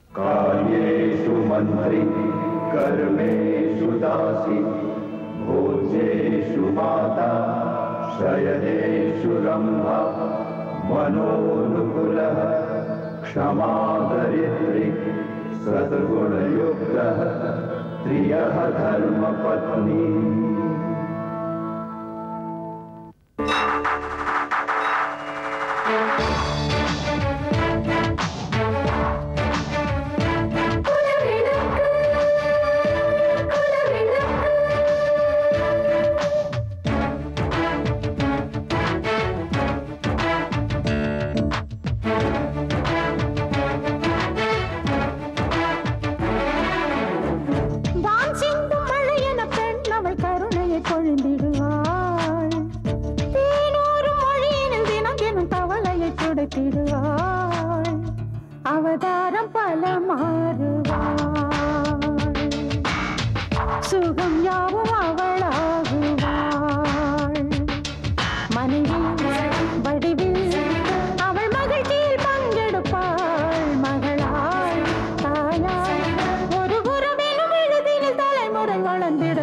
कार्येषु मन्त्रि कर्मेषु दासि भोजेषु माता शयनेषु रम्भा मनोनुकुलः क्षमादरिद्रि सद्गुणयुक्तः त्रियः धर्मपत्नी வான் சிந்தும் மழையென பெண் அவள் கருணையை பொழிந்திடுவாள் தேனூரும் மொழியினில் தினம் தினம் தவளையை துடைத்திடுவாள் அவதாரம் பல மாறுவாள் சுகம் யாவும் அவளாகுவாள் மனைவி வடிவில் அவள் மகிழ்ச்சியில் பங்கெடுப்பாள் மகளாள் தாயாள் ஒரு புறமெனும் விழுதினில் தலைமுறை வளர்ந்திட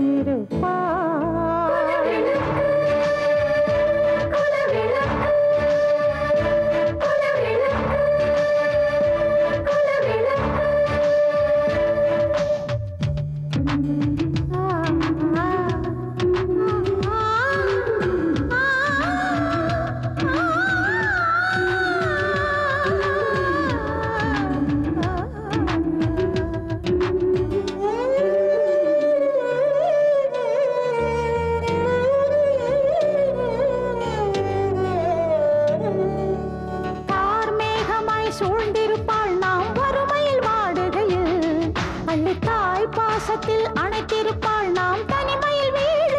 தார்மேகமாய் சூழ்ந்திருப்பாள் நாம் வறுமையில் வாடுகையில் அள்ளி தாய் பாசத்தில் அணைத்திருப்பாள் நாம் தனிமையில்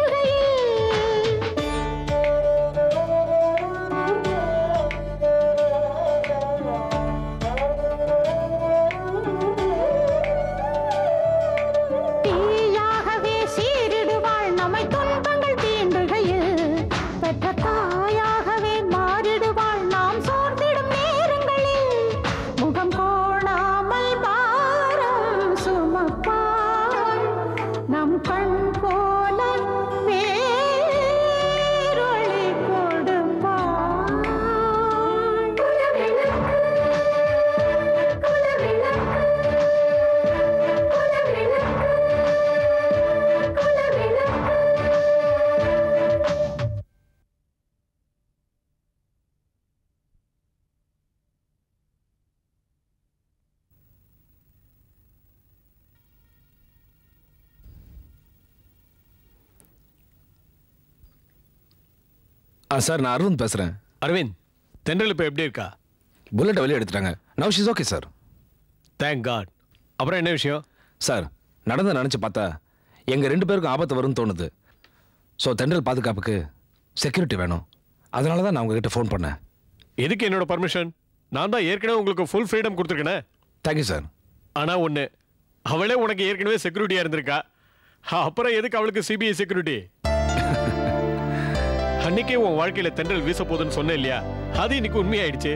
வீழுகையில் தீயாகவே சீரிடுவாள் நம்மை துன்பங்கள் தீண்டுகையில் பெற்ற தாயாகவே மாறிடுவாள் நாம் சோர்ந்திடும் நேரங்களில் முகம் கோணாமல் பாரம் சுமப்பாள் நம் கண் போல வேரொளி கொடுப்பாள் ஆ சார் நான் அருண் பேசுகிறேன் அரவிந்த் தென்றல் இப்போ எப்படி இருக்கா புல்லட்டை வெளியே எடுத்துட்டாங்க now she's okay sir thank God அப்புறம் என்ன விஷயம் சார் நடந்த நினச்சி பார்த்தா எங்கள் ரெண்டு பேருக்கும் ஆபத்து வரும்னு தோணுது ஸோ தென்றல் பாதுகாப்புக்கு செக்யூரிட்டி வேணும் அதனால தான் நான் உங்ககிட்ட ஃபோன் பண்ணேன் எதுக்கு என்னோட பர்மிஷன் நான் தான் ஏற்கனவே உங்களுக்கு ஃபுல் ஃப்ரீடம் கொடுத்துருக்கேனே தேங்க்யூ சார் ஆனால் ஒன்று அவளே உனக்கு ஏற்கனவே செக்யூரிட்டியாக இருந்திருக்கா அப்புறம் எதுக்கு அவளுக்கு சிபிஐ செக்யூரிட்டி அன்னைக்கே உன் வாழ்க்கையில தென்றல் வீச போகுதுன்னு சொன்னேன் இல்லையா அது இன்னைக்கு உண்மையாயிடுச்சு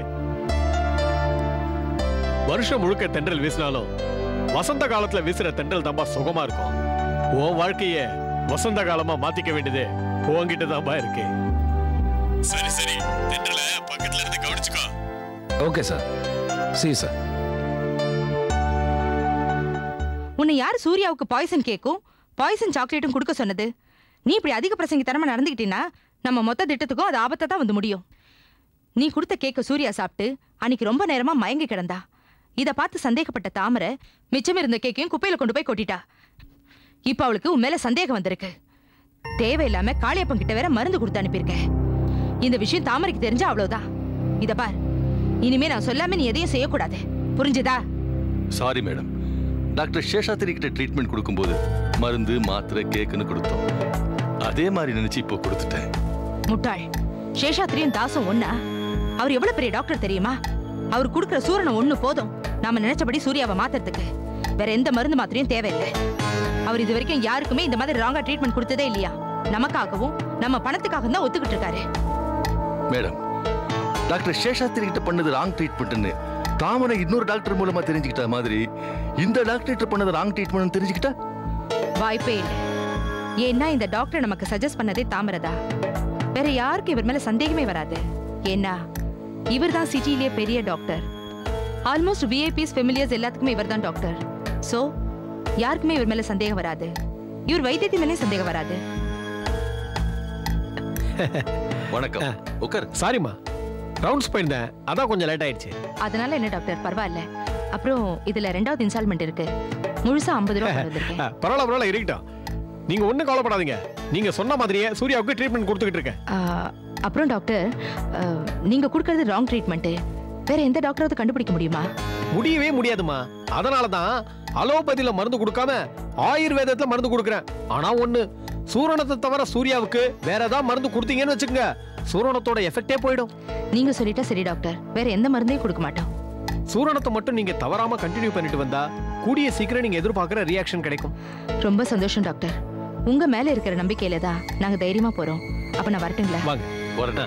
வருஷம் முழுக்க தென்றல் வீசினாலும் வசந்த காலத்துல வீசுற தென்றல் தான்பா சுகமா இருக்கும் உன் வாழ்க்கைய வசந்த காலமா மாத்திக்க வேண்டியது உன்கிட்ட தான்பா இருக்கு சரி சரி தென்றல பக்கத்துல இருந்து கவனிச்சுக்கோ ஓகே சார் சி சார் உன்னை யார் சூர்யாவுக்கு பாய்சன் கேக்கும் பாய்சன் சாக்லேட்டும் கொடுக்க சொன்னது நீ இப்படி அதிக பிரசங்கி தரமா நடந்துக்கிட்டீன்னா நம்ம மொத்த திட்டத்துக்கும் அது ஆபத்தா தான் வந்து முடியும் நீ கொடுத்த கேக்க சூர்யா சாப்பிட்டு அன்னைக்கு ரொம்ப நேரமா மயங்கி கிடந்தா இத பார்த்து சந்தேகப்பட்ட தாமரை மிச்சம் இருந்த கேக்கையும் குப்பையில கொண்டு போய் கொட்டிட்டா இப்ப அவளுக்கு உன் மேல சந்தேகம் வந்திருக்கு தேவையில்லாம காளியப்பன் கிட்ட வேற மருந்து கொடுத்து அனுப்பியிருக்க இந்த விஷயம் தாமரைக்கு தெரிஞ்சா அவ்வளவுதான் இத பார் இனிமே நான் சொல்லாம நீ எதையும் செய்யக்கூடாது புரிஞ்சுதா சாரி மேடம் டாக்டர் சேஷாத்திரி கிட்ட ட்ரீட்மெண்ட் கொடுக்கும்போது மருந்து மாத்திரை கேக்குன்னு கொடுத்தோம் அதே மாதிரி நினைச்சு இப்போ கொடுத்துட்டேன் முட்டாள் சேஷாத்ரியும் தாசும் ஒண்ணா அவர் எவ்வளவு பெரிய டாக்டர் தெரியுமா அவர் கொடுக்கிற சூரணம் ஒண்ணு போதும் நாம நினைச்சபடி சூர்யாவை மாத்துறதுக்கு வேற எந்த மருந்து மாத்திரையும் தேவையில்லை அவர் இது வரைக்கும் யாருக்குமே இந்த மாதிரி ராங்கா ட்ரீட்மெண்ட் கொடுத்ததே இல்லையா நமக்காகவும் நம்ம பணத்துக்காக தான் ஒத்துக்கிட்டு இருக்காரு மேடம் டாக்டர் சேஷாத்திரி கிட்ட பண்ணது ராங் ட்ரீட்மெண்ட்னு தாமரை இன்னொரு டாக்டர் மூலமா தெரிஞ்சுக்கிட்ட மாதிரி இந்த டாக்டர் பண்ணது ராங் ட்ரீட்மெண்ட் தெரிஞ்சுக்கிட்டா வாய்ப்பே இல்லை ஏன்னா இந்த டாக்டர் நமக்கு சஜஸ்ட் பண்ணதே தாமரதா வேற யாருக்கும் இவர் மேல சந்தேகமே வராது ஏன்னா இவர் தான் சிட்டிலேயே பெரிய டாக்டர் ஆல்மோஸ்ட் விஐபிஸ் ஃபெமிலியர்ஸ் எல்லாத்துக்குமே இவர் தான் டாக்டர் ஸோ யாருக்குமே இவர் மேல சந்தேகம் வராது இவர் வைத்தியத்தின் மேலே சந்தேகம் வராது வணக்கம் உட்கார் சாரிம்மா ரவுண்ட்ஸ் போயிருந்தேன் அதான் கொஞ்சம் லேட் ஆயிடுச்சு அதனால என்ன டாக்டர் பரவாயில்ல அப்புறம் இதுல ரெண்டாவது இன்ஸ்டால்மெண்ட் இருக்கு முழுசா ஐம்பது ரூபா கொண்டு வந்திருக்கேன் ஆ, பரவாயில்ல பரவாயில்ல இருக்கட்டும் நீங்க ஒண்ணும் கவலைப்படாதீங்க நீங்க சொன்ன மாதிரியே சூர்யாவுக்கு ட்ரீட்மெண்ட் கொடுத்துக்கிட்டு இருக்கேன் ஆ, அப்புறம் டாக்டர் ஆ, நீங்க கொடுக்கறது ராங் ட்ரீட்மெண்ட் வேற எந்த டாக்டராவது கண்டுபிடிக்க முடியுமா முடியவே முடியாதுமா அதனால தான் அலோபதியில மருந்து கொடுக்காம ஆயுர்வேதத்துல மருந்து கொடுக்குறேன் ஆனா ஒண்ணு சூரணத்தை தவிர சூர்யாவுக்கு வேற ஏதாவது மருந்து கொடுத்தீங்கன்னு வச்சுக்கோங்க சூரணத்தோட எஃபெக்டே போயிடும் நீங்க சொல்லிட்டா சரி டாக்டர் வேற எந்த மருந்தையும் கொடுக்க மாட்டோம் சூரணத்தை மட்டும் நீங்க தவறாம கண்டினியூ பண்ணிட்டு வந்தா கூடிய சீக்கிரம் நீங்க எதிர்பார்க்குற ரியாக்ஷன் கிடைக்கும் ரொம்ப சந்தோஷம் டாக்டர் உங்க மேல இருக்கிற நம்பிக்கையில தான் நாங்க தைரியமா போறோம் அப்ப நான் வரட்டுங்களா வாங்க வரட்டா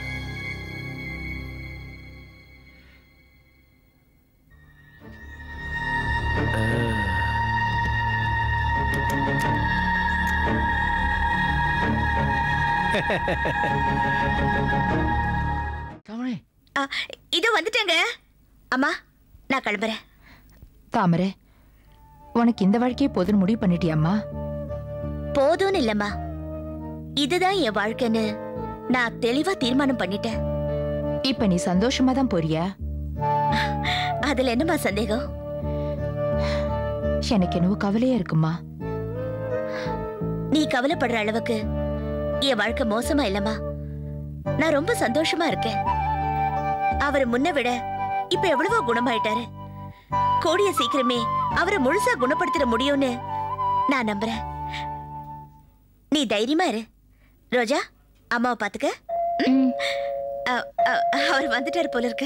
ஆ, இதோ வந்துட்டேங்க அம்மா நான் கிளம்புறேன் தாமரை உனக்கு இந்த வாழ்க்கையே போதுன்னு முடிவு பண்ணிட்டியாம்மா போதும்னு இல்லம்மா இதுதான் என் வாழ்க்கைன்னு நான் தெளிவா தீர்மானம் பண்ணிட்டேன் இப்ப நீ சந்தோஷமா தான் போறியா அதுல என்னம்மா சந்தேகம் எனக்கு என்னவோ கவலையா இருக்குமா நீ கவலைப்படுற அளவுக்கு என் வாழ்க்கை மோசமா இல்லம்மா நான் ரொம்ப சந்தோஷமா இருக்கேன் அவர் முன்ன விட இப்ப எவ்வளவோ குணமாயிட்டாரு கூடிய சீக்கிரமே அவரை முழுசா குணப்படுத்திட முடியும்னு நான் நம்புறேன் நீ தைரியமா இரு ரோஜா அம்மாவை பாத்துக்க ம். அ- அ- அவர் வந்துட்டாரு போல இருக்கு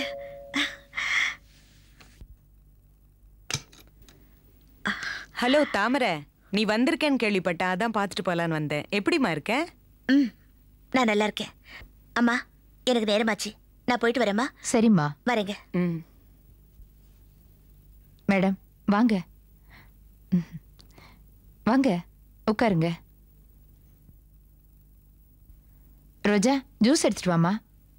ஹலோ தாமரை நீ வந்திருக்கேன்னு கேள்விப்பட்டேன் அதான் பார்த்துட்டு போலான்னு வந்தேன் எப்படிம்மா இருக்க ம் நான் நல்லா இருக்கேன் அம்மா எனக்கு நேரமாச்சு நான் போயிட்டு வரேம்மா சரிம்மா வரேங்க ம் மேடம் வாங்க ம். வாங்க உட்காருங்க ரோஜா ஜூஸ் எடுத்துட்டு வாமா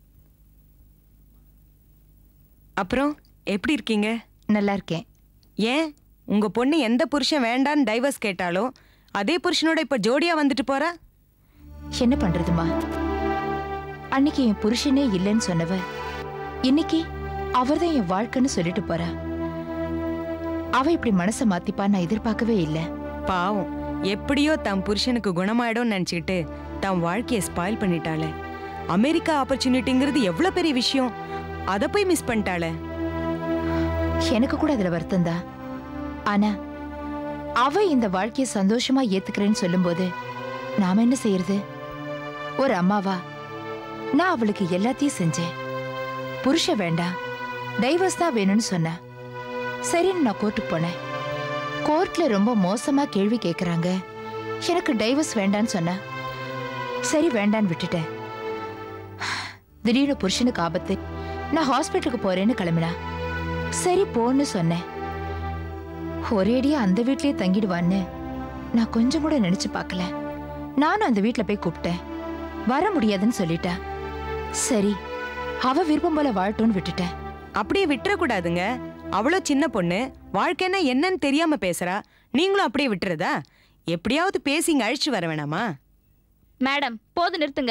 அப்புறம் எப்படி இருக்கீங்க நல்லா இருக்கேன் ஏன் உங்க பொண்ணு எந்த புருஷன் வேண்டான்னு டைவர்ஸ் கேட்டாலோ அதே புருஷனோட இப்ப ஜோடியா வந்துட்டு போறா என்ன பண்றதுமா அன்னைக்கு என் புருஷனே இல்லைன்னு சொன்னவ இன்னைக்கு அவர்தான் என் வாழ்க்கைன்னு சொல்லிட்டு போறா அவ இப்படி மனசை மாத்திப்பா நான் எதிர்பார்க்கவே இல்லை பாவம் எப்படியோ தம் புருஷனுக்கு குணமாயிடும்னு நினைச்சிட்டு தம் வாழ்க்கையை ஸ்பாயில் பண்ணிட்டாளே அமெரிக்கா ஆப்பர்ச்சுனிட்டிங்கிறது எவ்வளவு பெரிய விஷயம் அதை போய் மிஸ் பண்ணிட்டாளே எனக்கு கூட அதுல வருத்தம் தான் ஆனா அவ இந்த வாழ்க்கையை சந்தோஷமா ஏத்துக்கிறேன்னு சொல்லும்போது நாம என்ன செய்யறது ஒரு அம்மாவா நான் அவளுக்கு எல்லாத்தையும் செஞ்சேன் புருஷ வேண்டாம் டைவர்ஸ் தான் வேணும்னு சொன்னா சரின்னு நான் கோர்ட்டுக்கு போனேன் கோர்ட்ல ரொம்ப மோசமா கேள்வி கேக்குறாங்க எனக்கு டைவர்ஸ் வேண்டான்னு சொன்னா சரி வேண்டான்னு விட்டுட்டேன் திடீர்னு புருஷனுக்கு ஆபத்து நான் ஹாஸ்பிட்டலுக்கு போறேன்னு கிளம்பினா சரி போன்னு சொன்னேன் ஒரேடியா அந்த வீட்லயே தங்கிடுவான்னு நான் கொஞ்சம் கூட நினைச்சு பார்க்கல நானும் அந்த வீட்ல போய் கூப்பிட்டேன் வர முடியாதுன்னு சொல்லிட்டா சரி அவ விருப்பம் போல வாழட்டும்னு விட்டுட்டேன் அப்படியே விட்டுறக்கூடாதுங்க அவ்வளோ சின்ன பொண்ணு வாழ்க்கைன்னா என்னன்னு தெரியாம பேசுறா நீங்களும் அப்படியே விட்டுறதா எப்படியாவது பேசி இங்க அழிச்சு வர வேணாமா மேடம் போது நிறுத்துங்க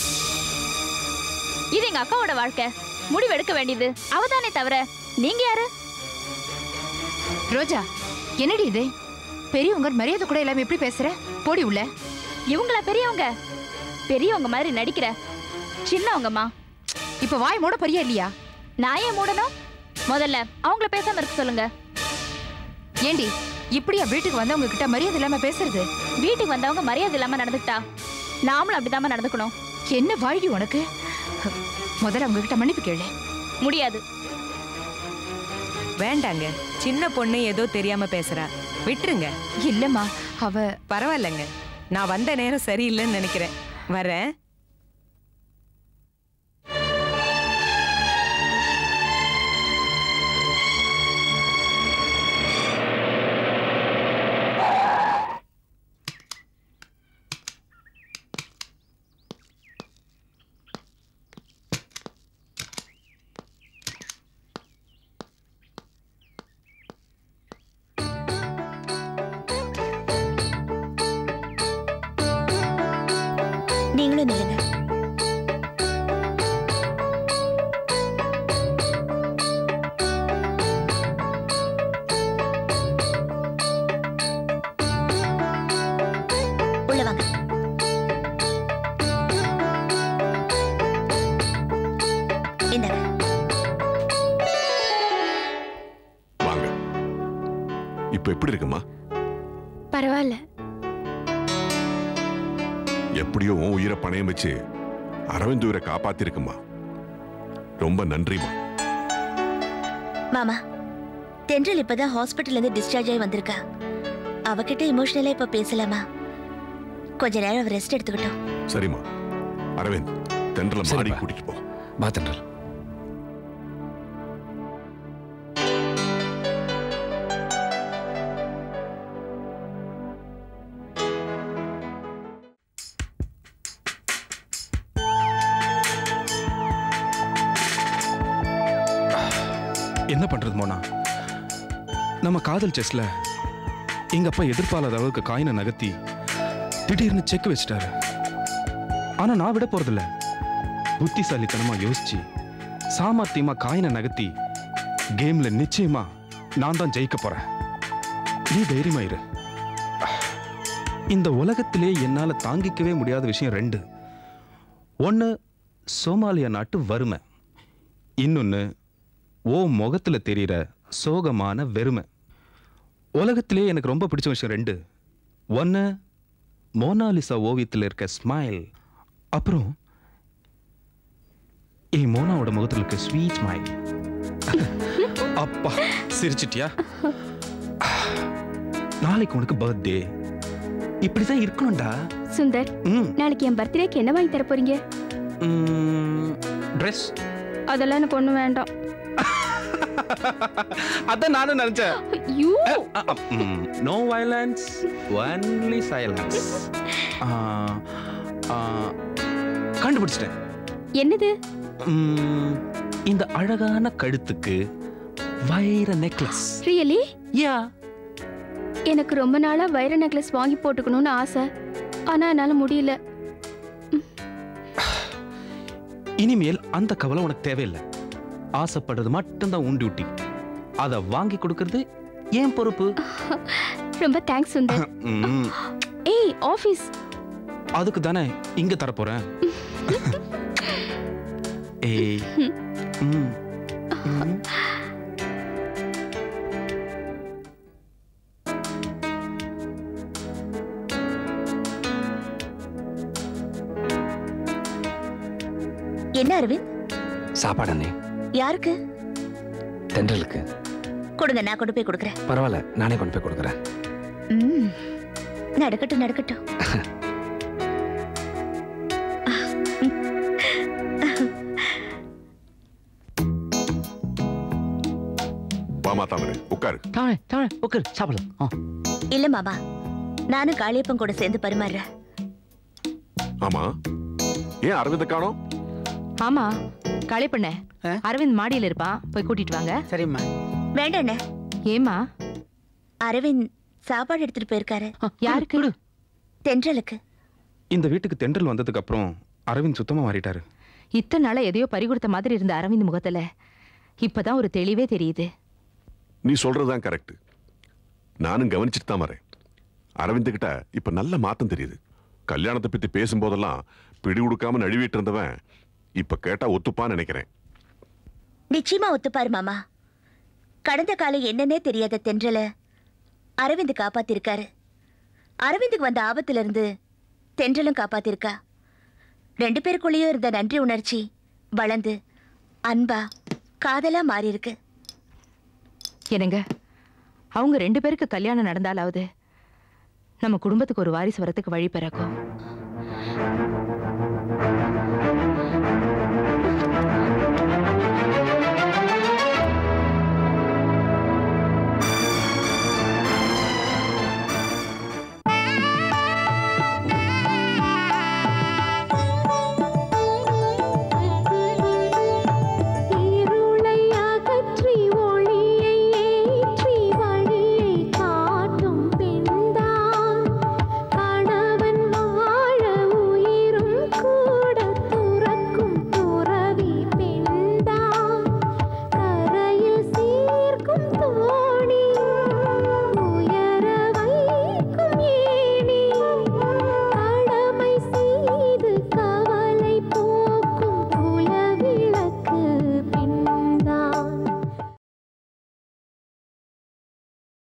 இது எங்க அக்காவோட வாழ்க்கை முடிவு எடுக்க வேண்டியது அவதானே தவிர நீங்க யாரு ரோஜா என்னடி இது பெரியவங்க மரியாதை கூட இல்லாம எப்படி பேசுற போடி உள்ள இவங்களா பெரியவங்க பெரியவங்க மாதிரி நடிக்கிற சின்னவங்கம்மா இப்ப வாய் மூட பெரியா இல்லையா நான் ஏன் மூடணும் முதல்ல அவங்கள பேசாம இருக்க சொல்லுங்க ஏண்டி இப்படியா வீட்டுக்கு வந்தவங்க கிட்ட மரியாதை இல்லாம பேசுறது வீட்டுக்கு வந்தவங்க மரியாதை இல்லாம நடந்துக்கிட்டா நாமளும் அப்படிதாம்மா நடந்துக்கணும் என்ன வாழ்க்கை உனக்கு முதல்ல அவங்க கிட்ட மன்னிப்பு கேளு முடியாது வேண்டாங்க சின்ன பொண்ணு ஏதோ தெரியாம பேசுறா விட்டுருங்க இல்லம்மா அவ பரவாயில்லைங்க நான் வந்த நேரம் சரியில்லைன்னு நினைக்கிறேன் வரேன் எப்படி இருக்குமா பரவாயில்ல எப்படியோ உன் உயிரை பணயம் வச்சு அரவிந்த் உயிரை காப்பாத்திருக்குமா ரொம்ப நன்றிமா மாமா தென்றல் இப்பதான் ஹாஸ்பிட்டல்ல இருந்து டிஸ்சார்ஜ் ஆகி வந்திருக்கா அவகிட்ட இமோஷனலா இப்ப பேசலாமா கொஞ்ச நேரம் ரெஸ்ட் எடுத்துக்கிட்டோம் சரிம்மா அரவிந்த் தென்றல மாடி சரிப்பா. கூட்டிட்டு போ வா தென்றல் என்ன பண்றது மோனா நம்ம காதல் செஸ்ல எங்க அப்பா எதிர்பாராத அளவுக்கு காயினை நகர்த்தி திடீர்னு செக் வச்சிட்டாரு ஆனா நான் விட போறதில்ல புத்திசாலித்தனமா யோசிச்சு சாமர்த்தியமா காயினை நகர்த்தி கேம்ல நிச்சயமா நான் தான் ஜெயிக்க போறேன் நீ தைரியமா இரு இந்த உலகத்திலே என்னால தாங்கிக்கவே முடியாத விஷயம் ரெண்டு ஒன்னு சோமாலியா நாட்டு வறுமை இன்னொன்னு ஓ முகத்துல தெரியிற சோகமான வெறுமை உலகத்திலே எனக்கு ரொம்ப பிடிச்ச விஷயம் ரெண்டு ஒன்று மோனாலிசா ஓவியத்தில் இருக்க ஸ்மைல் அப்புறம் என் மோனாவோட முகத்தில் இருக்க ஸ்வீட் ஸ்மைல் அப்பா சிரிச்சிட்டியா நாளைக்கு உனக்கு பர்த்டே இப்படிதான் இருக்கணும்டா சுந்தர் ம் நாளைக்கு என் பர்த்டேக்கு என்ன வாங்கி தர போறீங்க ட்ரெஸ் அதெல்லாம் எனக்கு ஒண்ணும் வேண்டாம் அதான் நானும் நினைச்சேன் you no violence only silence கண்டுபிடிச்சிட்டேன் என்னது ம், இந்த அழகான கழுத்துக்கு வைர நெக்லஸ் ரியலி யா எனக்கு ரொம்ப நாளா வைர நெக்லஸ் வாங்கி போட்டுக்கணும்னு ஆசை ஆனா என்னால முடியல இனிமேல் அந்த கவலை உனக்கு தேவையில்லை ஆசைப்படுறது மட்டும்தான் உன் டியூட்டி அதை வாங்கி கொடுக்கறது ஏன் பொறுப்பு ரொம்ப தேங்க்ஸ் சுந்தர் ம், ஏய் ஆபீஸ் அதுக்கு தானே இங்க தரப்போறேன் ஏய் ம், ம். என்ன அரவிந்த் சாப்பாடு அண்ணே யாருக்கு தென்றலுக்கு கொடுங்க நான் கொண்டு போய் கொடுக்குறேன் பரவாயில்ல நானே கொண்டு போய் கொடுக்குறேன் ம், நடக்கட்டும் நடக்கட்டும் வாமா தாமரை உட்காரு தானே தானே உட்காரு சாப்பிடலாம் ஆ இல்ல மாமா நானும் காளியப்பன் கூட சேர்ந்து பரிமாறுறேன் ஆமா ஏன் அரவிந்த காணோம் ஆமா களை பண்ண அரவிந்த் மாடியில இருப்பான் போய் கூட்டிட்டு வாங்க சரிம்மா வேண்டாண்ணே ஏமா அரவிந்த் சாப்பாடு எடுத்துட்டு போயிருக்காரு யாருக்கு தென்றலுக்கு இந்த வீட்டுக்கு தென்றல் வந்ததுக்கு அப்புறம் அரவிந்த் சுத்தமா மாறிட்டாரு இத்தனை நாளா எதையோ பறி கொடுத்த மாதிரி இருந்த அரவிந்த் முகத்துல இப்பதான் ஒரு தெளிவே தெரியுது நீ சொல்றதுதான் கரெக்ட் நானும் கவனிச்சுட்டு தான் வரேன் அரவிந்த் கிட்ட இப்ப நல்ல மாத்தம் தெரியுது கல்யாணத்தை பத்தி பேசும்போதெல்லாம் பிடி கொடுக்காம நழுவிட்டு இருந்தவன் இப்ப கேட்டா ஒத்துப்பான்னு நினைக்கிறேன் நிச்சயமா ஒத்துப்பாரு மாமா கடந்த காலம் என்னன்னே தெரியாத தென்றல அரவிந்த் காப்பாத்திருக்காரு அரவிந்துக்கு வந்த ஆபத்துல இருந்து தென்றலும் காப்பாத்திருக்கா ரெண்டு பேருக்குள்ளேயும் இருந்த நன்றி உணர்ச்சி வளர்ந்து அன்பா காதலா மாறி இருக்கு என்னங்க அவங்க ரெண்டு பேருக்கு கல்யாணம் நடந்தாலாவது நம்ம குடும்பத்துக்கு ஒரு வாரிசு வரத்துக்கு வழி பிறக்கும்